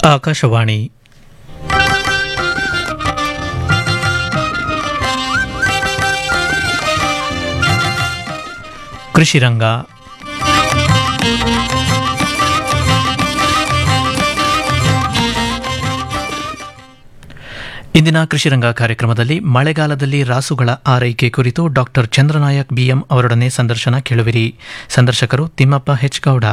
ಆಕಾಶವಾಣಿ ಕೃಷಿ ರಂಗ ಇಂದಿನ ಕೃಷಿ ರಂಗ ಕಾರ್ಯಕ್ರಮದಲ್ಲಿ ಮಳೆಗಾಲದಲ್ಲಿ ರಾಸುಗಳ ಆರೈಕೆ ಕುರಿತು ಡಾಕ್ಟರ್ ಚಂದ್ರನಾಯಕ್ ಬಿಎಂ ಅವರೊಡನೆ ಸಂದರ್ಶನ ಕೇಳುವಿರಿ ಸಂದರ್ಶಕರು ತಿಮ್ಮಪ್ಪ ಹೆಚ್ ಗೌಡ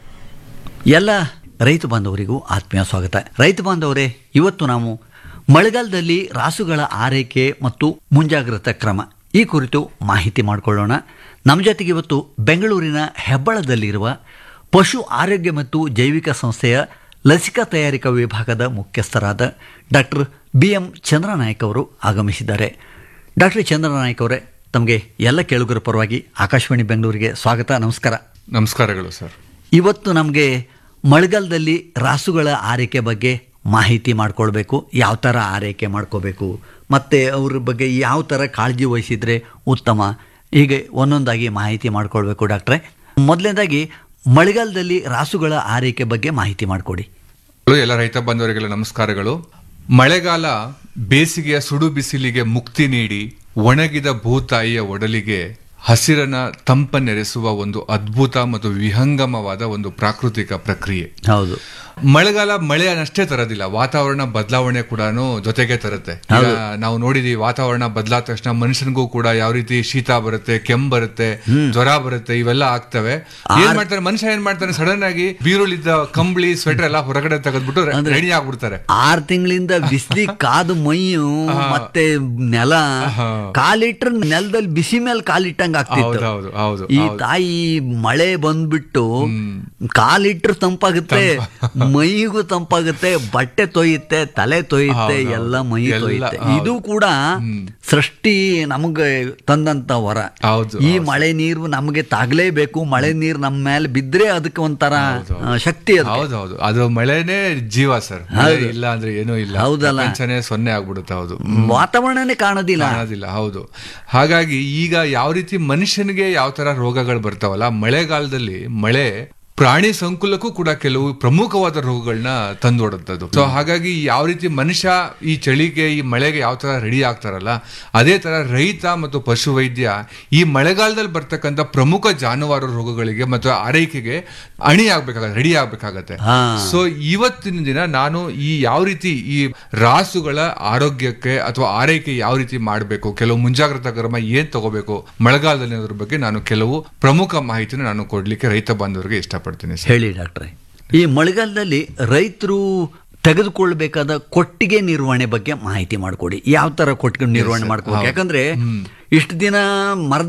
ಎಲ್ಲ ರೈತ ಬಾಂಧವರಿಗೂ ಆತ್ಮೀಯ ಸ್ವಾಗತ ರೈತ ಬಾಂಧವರೇ ಇವತ್ತು ನಾವು ಮಳೆಗಾಲದಲ್ಲಿ ರಾಸುಗಳ ಆರೈಕೆ ಮತ್ತು ಮುಂಜಾಗ್ರತಾ ಕ್ರಮ ಈ ಕುರಿತು ಮಾಹಿತಿ ಮಾಡಿಕೊಳ್ಳೋಣ ನಮ್ಮ ಜೊತೆಗೆ ಇವತ್ತು ಬೆಂಗಳೂರಿನ ಹೆಬ್ಬಳದಲ್ಲಿರುವ ಪಶು ಆರೋಗ್ಯ ಮತ್ತು ಜೈವಿಕ ಸಂಸ್ಥೆಯ ಲಸಿಕಾ ತಯಾರಿಕಾ ವಿಭಾಗದ ಮುಖ್ಯಸ್ಥರಾದ ಡಾಕ್ಟರ್ ಬಿ ಎಂ ಚಂದ್ರನಾಯಕ್ ಅವರು ಆಗಮಿಸಿದ್ದಾರೆ ಡಾಕ್ಟರ್ ಚಂದ್ರನಾಯಕ್ ಅವರೇ ತಮಗೆ ಎಲ್ಲ ಕೇಳುಗರ ಪರವಾಗಿ ಆಕಾಶವಾಣಿ ಬೆಂಗಳೂರಿಗೆ ಸ್ವಾಗತ ನಮಸ್ಕಾರ ನಮಸ್ಕಾರಗಳು ಸರ್ ಇವತ್ತು ನಮಗೆ ಮಳೆಗಾಲದಲ್ಲಿ ರಾಸುಗಳ ಆರೈಕೆ ಬಗ್ಗೆ ಮಾಹಿತಿ ಮಾಡ್ಕೊಳ್ಬೇಕು ಯಾವ ಥರ ಆರೈಕೆ ಮಾಡ್ಕೋಬೇಕು ಮತ್ತು ಅವ್ರ ಬಗ್ಗೆ ಯಾವ ಥರ ಕಾಳಜಿ ವಹಿಸಿದರೆ ಉತ್ತಮ ಹೀಗೆ ಒಂದೊಂದಾಗಿ ಮಾಹಿತಿ ಮಾಡ್ಕೊಳ್ಬೇಕು ಡಾಕ್ಟ್ರೆ ಮೊದಲನೇದಾಗಿ ಮಳೆಗಾಲದಲ್ಲಿ ರಾಸುಗಳ ಆರೈಕೆ ಬಗ್ಗೆ ಮಾಹಿತಿ ಮಾಡಿಕೊಡಿ ಎಲ್ಲ ರೈತ ಬಾಂಧವರಿಗೆಲ್ಲ ನಮಸ್ಕಾರಗಳು ಮಳೆಗಾಲ ಬೇಸಿಗೆಯ ಸುಡು ಬಿಸಿಲಿಗೆ ಮುಕ್ತಿ ನೀಡಿ ಒಣಗಿದ ಭೂತಾಯಿಯ ಒಡಲಿಗೆ ಹಸಿರನ ತಂಪನ್ನೆರೆಸುವ ಒಂದು ಅದ್ಭುತ ಮತ್ತು ವಿಹಂಗಮವಾದ ಒಂದು ಪ್ರಾಕೃತಿಕ ಪ್ರಕ್ರಿಯೆ ಹೌದು ಮಳೆಗಾಲ ಮಳೆಯನ್ನಷ್ಟೇ ತರೋದಿಲ್ಲ ವಾತಾವರಣ ಬದಲಾವಣೆ ಕೂಡ ಜೊತೆಗೆ ತರುತ್ತೆ ಈಗ ನಾವು ನೋಡಿದೀವಿ ವಾತಾವರಣ ಬದಲಾದ ತಕ್ಷಣ ಮನುಷ್ಯನಿಗೂ ಕೂಡ ಯಾವ ರೀತಿ ಶೀತ ಬರುತ್ತೆ ಕೆಮ್ಮು ಬರುತ್ತೆ ಜ್ವರ ಬರುತ್ತೆ ಇವೆಲ್ಲ ಆಗ್ತವೆ ಏನ್ ಮಾಡ್ತಾರೆ ಮನುಷ್ಯ ಏನ್ ಮಾಡ್ತಾನೆ ಸಡನ್ ಆಗಿ ಬೀರುಳಿದ್ದ ಕಂಬಳಿ ಸ್ವೆಟರ್ ಎಲ್ಲ ಹೊರಗಡೆ ತೆಗೆದ್ಬಿಟ್ಟು ರೆಡಿ ಆಗ್ಬಿಡ್ತಾರೆ ಆರು ತಿಂಗಳಿಂದ ಬಿಸಿಲಿ ಕಾದು ಮೈಯು ಮತ್ತೆ ನೆಲ ಕಾಲಿಟ್ರ ನೆಲದಲ್ಲಿ ಬಿಸಿ ಮೇಲೆ ಕಾಲಿಟ್ಟಂಗ ಆಗ್ತಿತ್ತು ಹೌದು ಹೌದು ಈ ತಾಯಿ ಮಳೆ ಬಂದ್ಬಿಟ್ಟು ಕಾಲಿಟ್ರು ತಂಪಾಗುತ್ತೆ ಮೈಗೂ ತಂಪಾಗುತ್ತೆ ಬಟ್ಟೆ ತೊಯ್ಯುತ್ತೆ ತಲೆ ತೊಯ್ಯುತ್ತೆ ಹೌದು, ಎಲ್ಲ ಮೈ ಎಲ್ಲ, ತೊಯ್ಯುತ್ತೆ ಹೌದು. ಇದು ಕೂಡ ಸೃಷ್ಟಿ ನಮಗೆ ತಂದಂತ ವರ ಹೌದು, ಈ ಮಳೆ ನೀರು ನಮಗೆ ತಾಗ್ಲೇಬೇಕು ಮಳೆ ನೀರು ನಮ್ಮ ಮೇಲೆ ಬಿದ್ರೆ ಅದಕ್ಕೆ ಒಂಥರ ಆ, ಶಕ್ತಿ ಅದು ಹೌದೌದು ಅದು ಮಳೆನೇ ಜೀವ ಸರ್ ಮಳೆ ಇಲ್ಲ ಅಂದ್ರೆ ಏನೂ ಇಲ್ಲ ಹೌದಲ್ಲ? ಪ್ರಪಂಚನೇ ಸೊನ್ನೆ ಆಗ್ಬಿಡುತ್ತೆ ಹೌದು ವಾತಾವರಣನೇ ಕಾಣೋದಿಲ್ಲ ಕಾಣೋದಿಲ್ಲ ಹೌದು ಹಾಗಾಗಿ ಈಗ ಯಾವ ರೀತಿ ಮನುಷ್ಯನಿಗೆ ಯಾವ ತರ ರೋಗಗಳು ಬರ್ತಾವಲ್ಲ ಮಳೆಗಾಲದಲ್ಲಿ ಮಳೆ ಪ್ರಾಣಿ ಸಂಕುಲಕ್ಕೂ ಕೂಡ ಕೆಲವು ಪ್ರಮುಖವಾದ ರೋಗಗಳನ್ನ ತಂದೊಡುತ್ತದು ಸೊ ಹಾಗಾಗಿ ಯಾವ ರೀತಿ ಮನುಷ್ಯ ಈ ಚಳಿಗೆ ಈ ಮಳೆಗೆ ಯಾವ ತರ ರೆಡಿ ಆಗ್ತಾರಲ್ಲ ಅದೇ ತರ ರೈತ ಮತ್ತು ಪಶು ವೈದ್ಯ ಈ ಮಳೆಗಾಲದಲ್ಲಿ ಬರ್ತಕ್ಕಂಥ ಪ್ರಮುಖ ಜಾನುವಾರು ರೋಗಗಳಿಗೆ ಮತ್ತು ಆರೈಕೆಗೆ ಅಣಿ ಆಗ್ಬೇಕಾಗತ್ತೆ ರೆಡಿ ಆಗ್ಬೇಕಾಗತ್ತೆ ಹಾ. ಸೊ ಇವತ್ತಿನ ದಿನ ನಾನು ಈ ಯಾವ ರೀತಿ ಈ ರಾಸುಗಳ ಆರೋಗ್ಯಕ್ಕೆ ಅಥವಾ ಆರೈಕೆ ಯಾವ ರೀತಿ ಮಾಡಬೇಕು ಕೆಲವು ಮುಂಜಾಗ್ರತಾ ಕ್ರಮ ಏನ್ ತಗೋಬೇಕು ಮಳೆಗಾಲದಲ್ಲಿ ಅನ್ನೋದ್ರ ಬಗ್ಗೆ ನಾನು ಕೆಲವು ಪ್ರಮುಖ ಮಾಹಿತಿನ ನಾನು ಕೊಡ್ಲಿಕ್ಕೆ ರೈತ ಬಾಂಧವರಿಗೆ ಇಷ್ಟಪಡ್ತೀನಿ ಸರ್ ಹೇಳಿ ಡಾಕ್ಟ್ರೆ ಈ ಮಳೆಗಾಲದಲ್ಲಿ ರೈತರು ತೆಗೆದುಕೊಳ್ಬೇಕಾದ ಕೊಟ್ಟಿಗೆ ನಿರ್ವಹಣೆ ಬಗ್ಗೆ ಮಾಹಿತಿ ಮಾಡಿಕೊಡಿ ಯಾವ ತರ ಕೊಟ್ಟಿಗೆ ನಿರ್ವಹಣೆ ಮಾಡ್ಕೋಬೇಕು ಯಾಕಂದ್ರೆ ಇಷ್ಟು ದಿನ ಮರದ